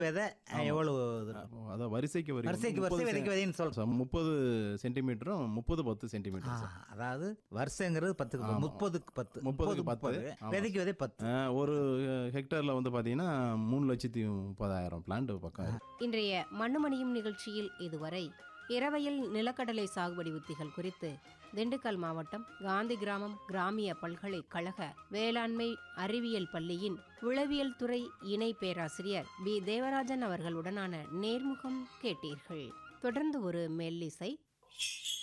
விதை அஹ், எவ்வளவு இது இருக்கும்? அதான் வரிசைக்கு வரி வந்து வரிசைக்கு வரிசை 30 விதைக்கு விதைன்னு சொல் செ- முப்பது சென்டிமீட்டரும் முப்பது பத்து ஆ, சென்டிமீட்டர் சார் அதாவது வருஷங்கிறது பத்துக்கு பத்து, ஆமா. முப்பதுக்கு பத்து முப்பதுக்கு முப்பது பத்து. முப்பது ஆமா. விதைக்கு விதை பத்து ஆ, ஒரு ஹெக்டேரில் வந்து பார்த்தீங்கன்னா மூணு லட்சத்தி முப்பதாயிரம் பிளான்ட் பக்கம் இருக்கு. இன்றைய மண்ணுமணியும் நிகழ்ச்சியில் இதுவரை இரவையில் நிலக்கடலை சாகுபடி உத்திகள் குறித்து திண்டுக்கல் மாவட்டம் காந்தி கிராமம் கிராமிய பல்கலைக்கழக வேளாண்மை அறிவியல் பள்ளியின் உளவியல் துறை இணை பேராசிரியர் பி தேவராஜன் அவர்களுடனான நேர்முகம் கேட்டீர்கள் தொடர்ந்து ஒரு மெல்லிசை